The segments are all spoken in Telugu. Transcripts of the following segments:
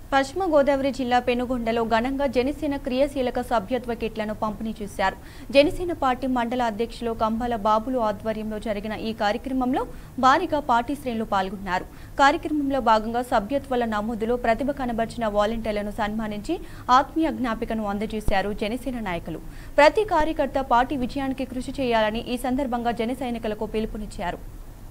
పశ్చిమ గోదావరి జిల్లా పెనుగొండలో ఘనంగా జనసేన క్రియాశీలక సభ్యత్వ కిట్లను పంపిణీ చేశారు జనసేన పార్టీ మండల అధ్యక్షులు కంబాల బాబులు ఆధ్వర్యంలో జరిగిన ఈ కార్యక్రమంలో భారీగా పార్టీ శ్రేణులు పాల్గొన్నారు కార్యక్రమంలో భాగంగా సభ్యత్వాల నమోదులో ప్రతిభ కనబర్చిన వాలంటీర్లను సన్మానించి ఆత్మీయ జ్ఞాపికను అందజేశారు జనసేన నాయకులు ప్రతి కార్యకర్త పార్టీ విజయానికి కృషి చేయాలని ఈ సందర్భంగా జన సైనికులకు పిలుపునిచ్చారు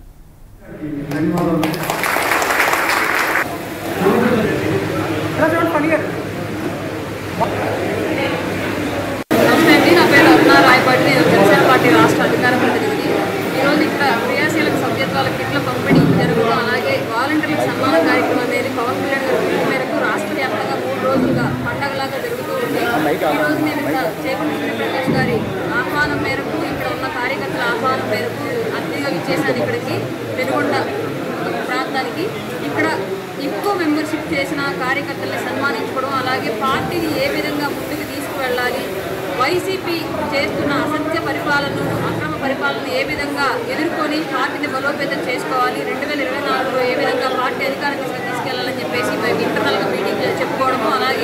నమస్తే అండి నా పేరు అరుణ రాయపాటి నేను జనసేన పార్టీ రాష్ట్ర అధికార ప్రతినిధి ఈరోజు ఇక్కడ క్రియాశీలక సభ్యత్వాల కిట్ల పంపిణీ జరుగుతూ అలాగే వాలంటీర్లకు సన్మాన కార్యక్రమం అనేది పవన్ కళ్యాణ్ గారి పిలుపు మేరకు రాష్ట్ర వ్యాప్తంగా మూడు రోజులుగా పండగలాగా జరుగుతూ ఉంది ఈ రోజు నేను ఇక్కడ చేపూరి శ్రీప్రకాష్ గారి ఆహ్వానం మేరకు ఇక్కడ ఉన్న కార్యకర్తల ఆహ్వానం మేరకు అతిథిగా విచ్చేసాను ఇక్కడికి పెనుగొండ ప్రాంతానికి ఇక్కడ ఎక్కువ మెంబర్షిప్ చేసిన కార్యకర్తల్ని సన్మానించుకోవడం అలాగే పార్టీని ఏ విధంగా ముందుకు తీసుకువెళ్ళాలి వైసీపీ చేస్తున్న అసత్య పరిపాలనను అక్రమ పరిపాలనను ఏ విధంగా ఎదుర్కొని పార్టీని బలోపేతం చేసుకోవాలి రెండు వేల ఇరవై నాలుగులో ఏ విధంగా పార్టీ అధికారం తీసుకు తీసుకెళ్లాలని చెప్పేసి మేము ఇంటర్నల్గా మీటింగ్ చెప్పుకోవడము అలాగే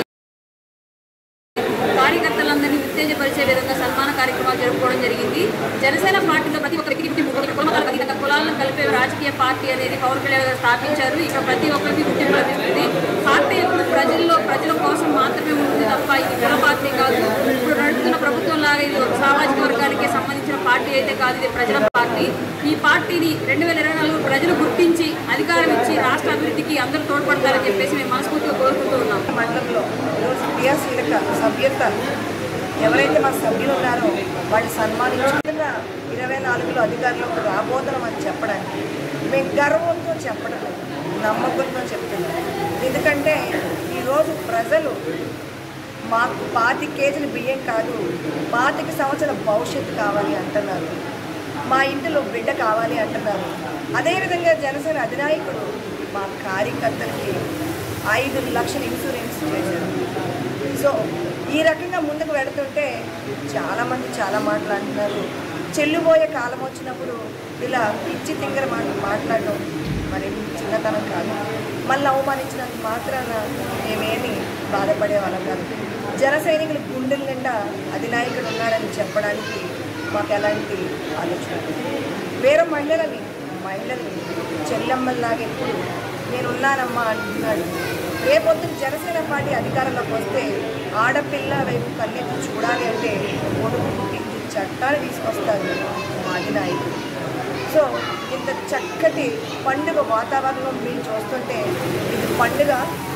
కార్యకర్తలందరినీ ఉత్తేజపరిచే విధంగా సన్మాన కార్యక్రమాలు జరుపుకోవడం జరిగింది జనసేన పార్టీలో ప్రతి ఒక్కరికి ఇంటి ముగ్గురు కులమతాలకు అతీతంగా కులాలను కలిపే రాజకీయ పార్టీ అనేది పవన్ కళ్యాణ్ గారు స్థాపించారు ఇక్కడ ప్రతి ఒక్కరికి గుర్తింపు లభిస్తుంది పార్టీ ఎప్పుడు ప్రజల్లో ప్రజల కోసం మాత్రమే ఉంటుంది తప్ప ఇది కుల పార్టీ కాదు ఇప్పుడు నడుస్తున్న ప్రభుత్వం లాగా ఇది ఒక సామాజిక వర్గానికి సంబంధించిన పార్టీ అయితే కాదు ఇది ప్రజల పార్టీ ఈ పార్టీని రెండు వేల ఇరవై నాలుగు ప్రజలు గుర్తించి అధికారం ఇచ్చి రాష్ట్ర అభివృద్ధికి అందరూ తోడ్పడతారని చెప్పేసి మేము మనస్ఫూర్తిగా కోరుకుంటూ ఉన్నాం మండలంలో ఈరోజు క్రియాశీలక సభ్యత ఎవరైతే మా సభ్యులు ఉన్నారో వాళ్ళు సన్మానించుకున్న ఇరవై నాలుగులో అధికారంలోకి రాబోతున్నామని చెప్పడానికి మేము గర్వంతో చెప్పడం లేదు, నమ్మకంతో చెప్తున్నాం ఎందుకంటే ఈరోజు ప్రజలు మాకు పాతి కేజీల బియ్యం కాదు పాతిక సంవత్సరాల భవిష్యత్తు కావాలి అంటున్నారు మా ఇంటిలో బిడ్డ కావాలి అంటున్నారు అదేవిధంగా జనసేన అధినాయకుడు మా కార్యకర్తలకి ఐదు లక్షల ఇన్సూరెన్స్ చేశారు సో ఈ రకంగా ముందుకు వెళుతుంటే చాలామంది చాలా మాట్లాడుతున్నారు చెల్లిపోయే కాలం వచ్చినప్పుడు ఇలా పిచ్చి తింగర మాట మాట్లాడడం మరి చిన్నతనం కాదు మళ్ళీ అవమానించినంత మాత్రాన మేమేమి బాధపడే వాళ్ళం కాదు జన సైనికుల గుండెల నిండా అధినాయకుడు ఉన్నాడని చెప్పడానికి మాకు ఎలాంటి ఆలోచన లేదు. వేరే మహిళలని మహిళల్ని చెల్లెమ్మల్లాగా ఎప్పుడు నేనున్నానమ్మా అంటున్నాడు రేపొద్దున జనసేన పార్టీ అధికారంలోకి వస్తే ఆడపిల్ల వైపు కన్నెత్తి చూడాలి అంటే కొడుకు పుట్టించి చట్టాలు తీసుకొస్తారు మా అధినాయకుడు సో ఇంత చక్కటి పండుగ వాతావరణం మీరు చూస్తుంటే ఇది పండుగ